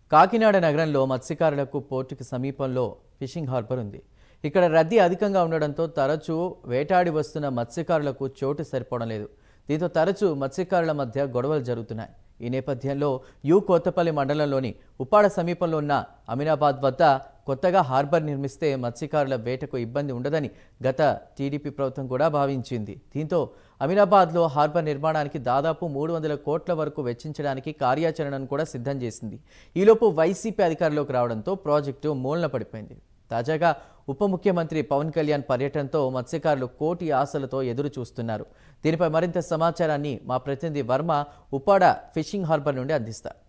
కాకినాడ నగరంలో మత్స్యకారులకు పోర్టుకి సమీపంలో ఫిషింగ్ హార్బర్ ఉంది ఇక్కడ రద్దీ అధికంగా ఉండడంతో తరచూ వేటాడి వస్తున్న మత్స్యకారులకు చోటు సరిపోవడం లేదు దీంతో తరచూ మత్స్యకారుల మధ్య గొడవలు జరుగుతున్నాయి ఈ నేపథ్యంలో యు కొత్తపల్లి మండలంలోని ఉప్పాడ సమీపంలో ఉన్న అమీనాబాద్ వద్ద కొత్తగా హార్బర్ నిర్మిస్తే మత్స్యకారుల వేటకు ఇబ్బంది ఉండదని గత టీడీపీ ప్రభుత్వం కూడా భావించింది దీంతో అమీనాబాద్లో హార్బర్ నిర్మాణానికి దాదాపు మూడు వందల కోట్ల వరకు వెచ్చించడానికి కార్యాచరణను కూడా సిద్ధం చేసింది ఈలోపు వైసీపీ అధికారంలోకి రావడంతో ప్రాజెక్టు మూలన పడిపోయింది తాజాగా ఉప ముఖ్యమంత్రి పవన్ కళ్యాణ్ పర్యటనతో మత్స్యకారులు కోటి ఆశలతో ఎదురు చూస్తున్నారు దీనిపై మరింత సమాచారాన్ని మా ప్రతినిధి వర్మ ఉప్పాడ ఫిషింగ్ హార్బర్ నుండి అందిస్తారు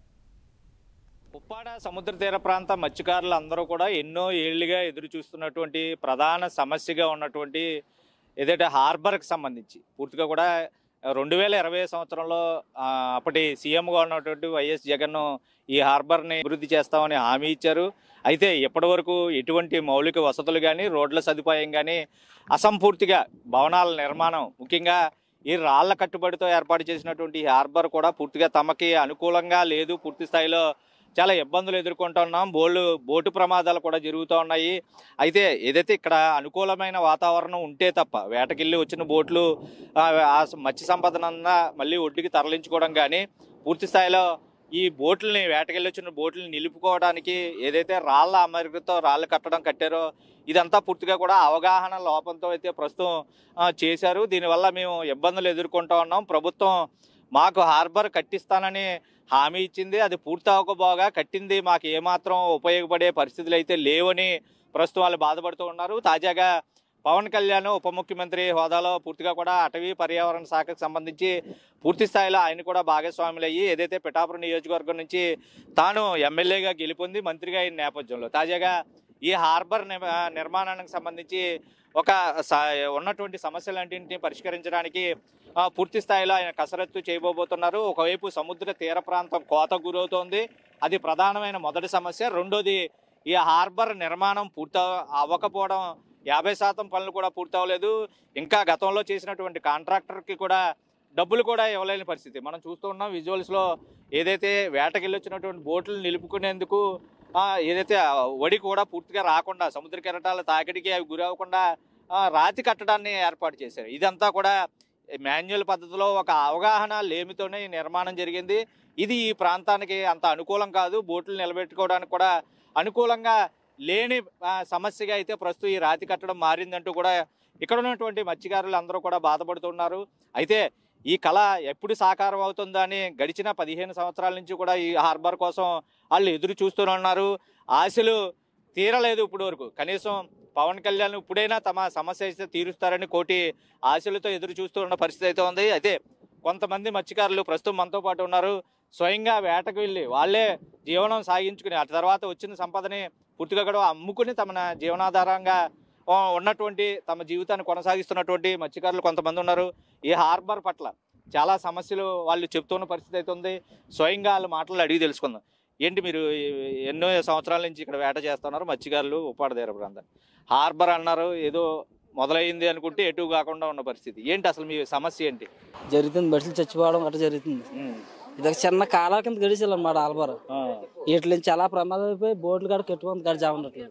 ఉప్పాడ సముద్ర తీర ప్రాంత మత్స్యకారులు అందరూ కూడా ఎన్నో ఏళ్లుగా ఎదురు చూస్తున్నటువంటి ప్రధాన సమస్యగా ఉన్నటువంటి ఏదైతే హార్బర్కి సంబంధించి పూర్తిగా కూడా రెండు వేల ఇరవై సంవత్సరంలో ఆ, అప్పటి సీఎంగా ఉన్నటువంటి వైఎస్ జగన్ ఈ హార్బర్ని అభివృద్ధి చేస్తామని హామీ ఇచ్చారు అయితే ఇప్పటి వరకు ఎటువంటి మౌలిక వసతులు కానీ రోడ్ల సదుపాయం కానీ అసంపూర్తిగా భవనాల నిర్మాణం ముఖ్యంగా ఈ రాళ్ల కట్టుబడితో ఏర్పాటు చేసినటువంటి ఈ హార్బర్ కూడా పూర్తిగా తమకి అనుకూలంగా లేదు పూర్తి స్థాయిలో చాలా ఇబ్బందులు ఎదుర్కొంటున్నాం బోళ్ళు బోటు ప్రమాదాలు కూడా జరుగుతూ ఉన్నాయి అయితే ఏదైతే ఇక్కడ అనుకూలమైన వాతావరణం ఉంటే తప్ప వేటకెళ్ళి వచ్చిన బోట్లు ఆ, ఆ మత్స్య సంపదనంతా మళ్ళీ ఒడ్డుకి తరలించుకోవడం కానీ పూర్తి స్థాయిలో ఈ బోట్లని వేటకెళ్ళి వచ్చిన బోట్లని నిలుపుకోవడానికి ఏదైతే రాళ్ల అమరికతో రాళ్ళు కట్టడం కట్టారో ఇదంతా పూర్తిగా కూడా అవగాహన లోపంతో అయితే ప్రస్తుతం ఆ, చేశారు దీనివల్ల మేము ఇబ్బందులు ఎదుర్కొంటూ ఉన్నాం ప్రభుత్వం మాకు హార్బర్ కట్టిస్తానని హామీ ఇచ్చింది అది పూర్తి అవ్వకపోగా కట్టింది మాకు ఏమాత్రం ఉపయోగపడే పరిస్థితులు అయితే లేవని ప్రస్తుతం వాళ్ళు బాధపడుతూ ఉన్నారు తాజాగా పవన్ కళ్యాణ్ ఉప ముఖ్యమంత్రి హోదాలో పూర్తిగా కూడా అటవీ పర్యావరణ శాఖకు సంబంధించి పూర్తి స్థాయిలో ఆయన కూడా భాగస్వాములు అయ్యి ఏదైతే పిఠాపురం నియోజకవర్గం నుంచి తాను ఎమ్మెల్యేగా గెలుపొంది మంత్రిగా అయిన నేపథ్యంలో తాజాగా ఈ హార్బర్ నిమ- నిర్మాణానికి సంబంధించి ఒక స- ఉన్నటువంటి సమస్యలన్నింటినీ పరిష్కరించడానికి ఆ, పూర్తి స్థాయిలో ఆయన కసరత్తు చేయబోతున్నారు ఒకవైపు సముద్ర తీర ప్రాంతం కోత గురవుతోంది అది ప్రధానమైన మొదటి సమస్య రెండోది ఈ హార్బర్ నిర్మాణం పూర్తి అవ్వకపోవడం యాభై శాతం పనులు కూడా పూర్తి అవ్వలేదు ఇంకా గతంలో చేసినటువంటి కాంట్రాక్టర్కి కూడా డబ్బులు కూడా ఇవ్వలేని పరిస్థితి మనం చూస్తూ ఉన్నాం విజువల్స్లో ఏదైతే వేటకెళ్ళొచ్చినటువంటి బోట్లు నిలుపుకునేందుకు ఆ, ఏదైతే ఆ వడి కూడా పూర్తిగా రాకుండా సముద్ర కెరటాల తాకిడికి అవి గురి అవ్వకుండా ఆ, రాతి కట్టడాన్ని ఏర్పాటు చేశారు ఇదంతా కూడా మాన్యువల్ పద్ధతిలో ఒక అవగాహన లేమితోనే ఈ నిర్మాణం జరిగింది ఇది ఈ ప్రాంతానికి అంత అనుకూలం కాదు బోట్లు నిలబెట్టుకోవడానికి కూడా అనుకూలంగా లేని ఆ, సమస్యగా అయితే ప్రస్తుతం ఈ రాతి కట్టడం మారిందంటూ కూడా ఇక్కడ ఉన్నటువంటి మత్స్యకారులు అందరూ కూడా బాధపడుతున్నారు అయితే ఈ కళ ఎప్పుడు సాకారం అవుతుందా అని గడిచిన పదిహేను సంవత్సరాల నుంచి కూడా ఈ హార్బర్ కోసం వాళ్ళు ఎదురు చూస్తూనే ఉన్నారు ఆశలు తీరలేదు ఇప్పుడు వరకు కనీసం పవన్ కళ్యాణ్ ఇప్పుడైనా తమ సమస్య అయితే తీరుస్తారని కోటి ఆశలతో ఎదురు చూస్తూ ఉన్న పరిస్థితి అయితే ఉంది అయితే కొంతమంది మత్స్యకారులు ప్రస్తుతం మనతో పాటు ఉన్నారు స్వయంగా వేటకు వెళ్ళి వాళ్ళే జీవనం సాగించుకుని ఆ తర్వాత వచ్చిన సంపదని పూర్తిగా కూడా అమ్ముకుని తమ జీవనాధారంగా ఆ, ఉన్నటువంటి తమ జీవితాన్ని కొనసాగిస్తున్నటువంటి మత్స్యకారులు కొంతమంది ఉన్నారు ఈ హార్బర్ పట్ల చాలా సమస్యలు వాళ్ళు చెప్తున్న పరిస్థితి అయితే ఉంది స్వయంగా వాళ్ళ మాటలు అడిగి తెలుసుకుందాం ఏంటి మీరు ఈ- ఎన్నో సంవత్సరాల నుంచి ఇక్కడ వేట చేస్తున్నారు మత్స్యకారులు ఉప్పాడ తీర ప్రాంతం హార్బర్ అన్నారు ఏదో మొదలైంది అనుకుంటే ఎటు కాకుండా ఉన్న పరిస్థితి ఏంటి అసలు మీ సమస్య ఏంటి జరుగుతుంది బస్సులు చచ్చిపోవడం అట్లా జరుగుతుంది ఇది ఒక చిన్న కాలాల కింద గడిచాలి అన్నమాట ఆల్బార్ వీటి నుంచి చాలా ప్రమాదం అయిపోయి బోట్లు కాడ కట్టుకుంది కాడ జామ ఉండట్లేదు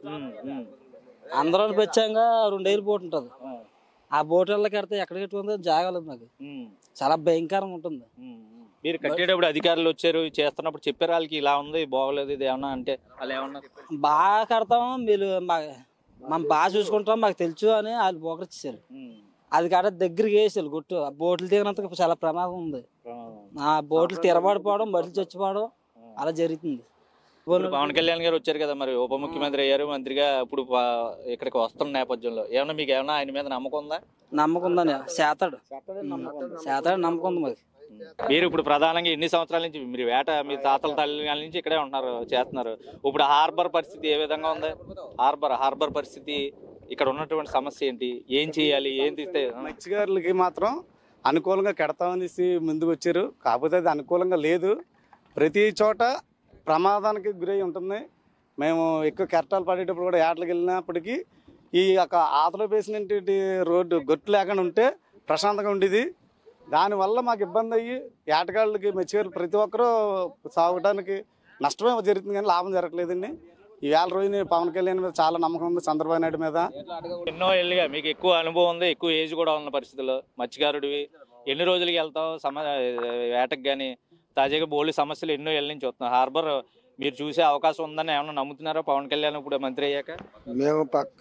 అందరూ వచ్చాక రెండేళ్ళు బోట్ ఉంటుంది ఆ బోట్ వల్ల కడితే ఎక్కడ కట్టుకుందో జాగలేదు నాకు చాలా భయంకరంగా ఉంటుంది మీరు కట్టేటప్పుడు అధికారులు వచ్చారు చేస్తున్నప్పుడు చెప్పారు వాళ్ళకి ఇలా ఉంది బాగోలేదు ఇది ఏమన్నా అంటే వాళ్ళు ఏమన్నారు బాగా కడతాము మీరు మా మనం బాగా చూసుకుంటాం మాకు తెలుసు అని వాళ్ళు పోకరిచ్చారు అది కాడ దగ్గరికి వేసారు గుట్టు ఆ బోట్లు దిగినంత చాలా ప్రమాదం ఉంది ఆ బోట్లు తిరబడిపోవడం బస్సులు చచ్చిపోవడం అలా జరుగుతుంది ఇప్పుడు పవన్ కళ్యాణ్ గారు వచ్చారు కదా మరి ఉప ముఖ్యమంత్రి అయ్యారు మంత్రిగా ఇప్పుడు పా- ఇక్కడికి వస్తున్న నేపథ్యంలో ఏమన్నా మీకు ఏమన్నా ఆయన మీద నమ్మకం ఉందా నమ్మకం ఉందని చేతాడు చేతాడు నమ్మకం ఉంది మాకు మీరు ఇప్పుడు ప్రధానంగా ఎన్ని సంవత్సరాల నుంచి మీరు వేట మీ తాతల తల్లి నుంచి ఇక్కడే ఉంటున్నారు చేస్తున్నారు ఇప్పుడు హార్బర్ పరిస్థితి ఏ విధంగా ఉంది హార్బర్ హార్బర్ పరిస్థితి ఇక్కడ ఉన్నటువంటి సమస్య ఏంటి ఏం చేయాలి ఏం తీస్తే మత్స్యకారులకి మాత్రం అనుకూలంగా కెడతామని ముందుకు వచ్చారు కాకపోతే అది అనుకూలంగా లేదు ప్రతి చోట ప్రమాదానికి గురై ఉంటుంది మేము ఎక్కువ కెరటాలు పడేటప్పుడు కూడా ఏటలకు వెళ్ళినప్పటికీ ఈ యొక్క ఆతలో వేసినటువంటి రోడ్డు గొట్టు లేకుండా ఉంటే ప్రశాంతంగా ఉండేది దానివల్ల మాకు ఇబ్బంది అయ్యి ఏటగాళ్ళకి మత్స్యకారులు ప్రతి ఒక్కరూ సాగడానికి నష్టమే జరుగుతుంది కానీ లాభం జరగట్లేదండి ఈ వేల రోజుని పవన్ కళ్యాణ్ మీద చాలా నమ్మకం ఉంది చంద్రబాబు నాయుడు మీద ఎన్నో ఏళ్ళుగా మీకు ఎక్కువ అనుభవం ఉంది ఎక్కువ ఏజ్ కూడా ఉన్న పరిస్థితుల్లో మత్స్యకారుడివి ఎన్ని రోజులకి వెళ్తావు సమ వేటకు కానీ తాజాగా బోల్డ్ సమస్యలు ఎన్నో ఏళ్ళ నుంచి వస్తున్నాయి హార్బర్ మీరు చూసే అవకాశం ఉందని ఏమన్నా నమ్ముతున్నారా పవన్ కళ్యాణ్ ఇప్పుడు మంత్రి అయ్యాక మేము పక్క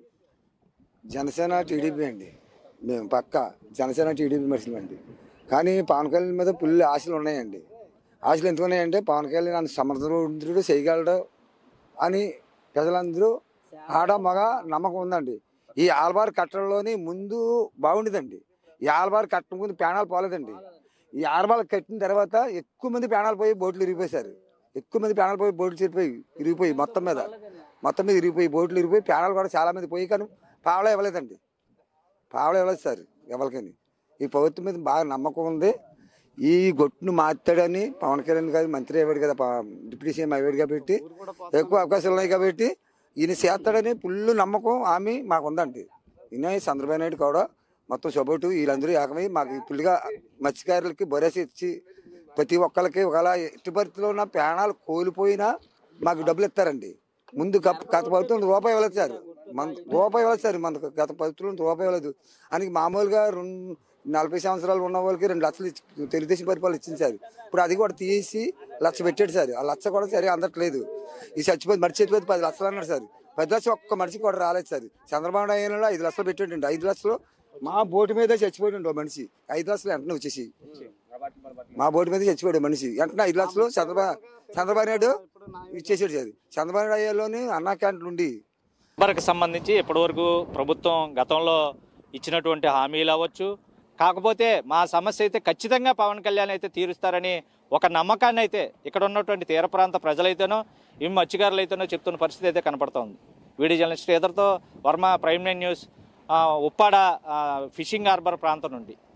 జనసేన టీడీపీ అండి మేము పక్క జనసేన టీడీపీ మనుషులు అండి కానీ పవన్ కళ్యాణ్ మీద ఫుల్ ఆశలు ఉన్నాయండి ఆశలు ఎందుకు ఉన్నాయంటే పవన్ కళ్యాణ్ నన్ను సమర్థుడు చేయగలడు అని ప్రజలందరూ ఆడ మగ నమ్మకం ఉందండి ఈ ఆల్బార్ కట్టడంలోని ముందు బాగుండేదండి ఈ ఆల్బార్ కట్టడం ముందు ప్రాణాలు పోలేదండి ఈ ఆల్బార్ కట్టిన తర్వాత ఎక్కువ మంది ప్రాణాలు పోయి బోట్లు ఇరిగిపోయారు ఎక్కువ మంది ప్రాణాలు పోయి బోట్లు చెరిపోయి ఇరిగిపోయి మొత్తం మీద మొత్తం మీద ఇరిగిపోయి బోట్లు ఇరిగిపోయి ప్రాణాలు కూడా చాలా మంది పోయి కానీ పావలా ఇవ్వలేదండి పావలా ఇవ్వలేదు సార్ ఎవరికని ఈ ప్రభుత్వం మీద బాగా నమ్మకం ఉంది ఈ గొట్టును మార్చాడని పవన్ కళ్యాణ్ గారు మంత్రి అయ్యాడు కదా ప- డిప్యూటీ సీఎం అయ్యాడు కాబట్టి ఎక్కువ అవకాశాలు ఉన్నాయి కాబట్టి ఈయన చేస్తాడని ఫుల్ నమ్మకం హామీ మాకు ఉందండి ఈయన చంద్రబాబు నాయుడు కూడా మొత్తం సపోర్టు వీళ్ళందరూ ఏకమై మాకు ఫుల్గా మత్స్యకారులకి భరోసా ఇచ్చి ప్రతి ఒక్కరికి ఒకవేళ ఎట్టి పరిస్థితిలో ఉన్న ప్రాణాలు కోల్పోయినా మాకు డబ్బులు ఇస్తారండి ముందు గత గత ప్రభుత్వం రూపాయి ఇవ్వలేదు సార్ మన రూపాయి ఇవ్వలేదు సార్ మన గత ప్రభుత్వం రూపాయి ఇవ్వలేదు అని మామూలుగా రెండు నలభై సంవత్సరాలు ఉన్న వాళ్ళకి రెండు లక్షలు ఇచ్చి తెలుగుదేశం పరిపాలన ఇచ్చింది సార్ ఇప్పుడు అది కూడా తీసి లక్ష పెట్టాడు సార్ ఆ లక్ష కూడా సరే అందట్లేదు ఈ చచ్చిపోయి మడిచి చచ్చిపోతే పది లక్షలు అన్నాడు సార్ పది లక్షలు ఒక్క మనిషికి కూడా రాలేదు సార్ చంద్రబాబు నాయుడు ఐదు లక్షలు పెట్టాడండి ఐదు లక్షలు మా బోటు మీద చచ్చిపోయాడు మనిషి ఐదు లక్షలు వెంటనే వచ్చేసి మా బోటు మీద చచ్చిపోయాడు మనిషి వెంటనే ఐదు లక్షలు చంద్రబాబు చంద్రబాబు నాయుడు ఇచ్చేసాడు సార్ చంద్రబాబు నాయుడు అయ్యాలోని అన్నా క్యాంటీన్ ఉండి హార్బర్కి సంబంధించి ఇప్పటివరకు ప్రభుత్వం గతంలో ఇచ్చినటువంటి హామీలు అవ్వచ్చు కాకపోతే మా సమస్య అయితే ఖచ్చితంగా పవన్ కళ్యాణ్ అయితే తీరుస్తారని ఒక నమ్మకాన్ని అయితే ఇక్కడ ఉన్నటువంటి తీర ప్రాంత ప్రజలైతేనో ఈ మత్స్యకారులు అయితేనో చెప్తున్న పరిస్థితి అయితే కనపడుతోంది వీడియో జర్నలిస్ట్ శ్రీధర్తో వర్మ ప్రైమ్ నైన్ న్యూస్ ఆ, ఉప్పాడ ఆ, ఫిషింగ్ హార్బర్ ప్రాంతం నుండి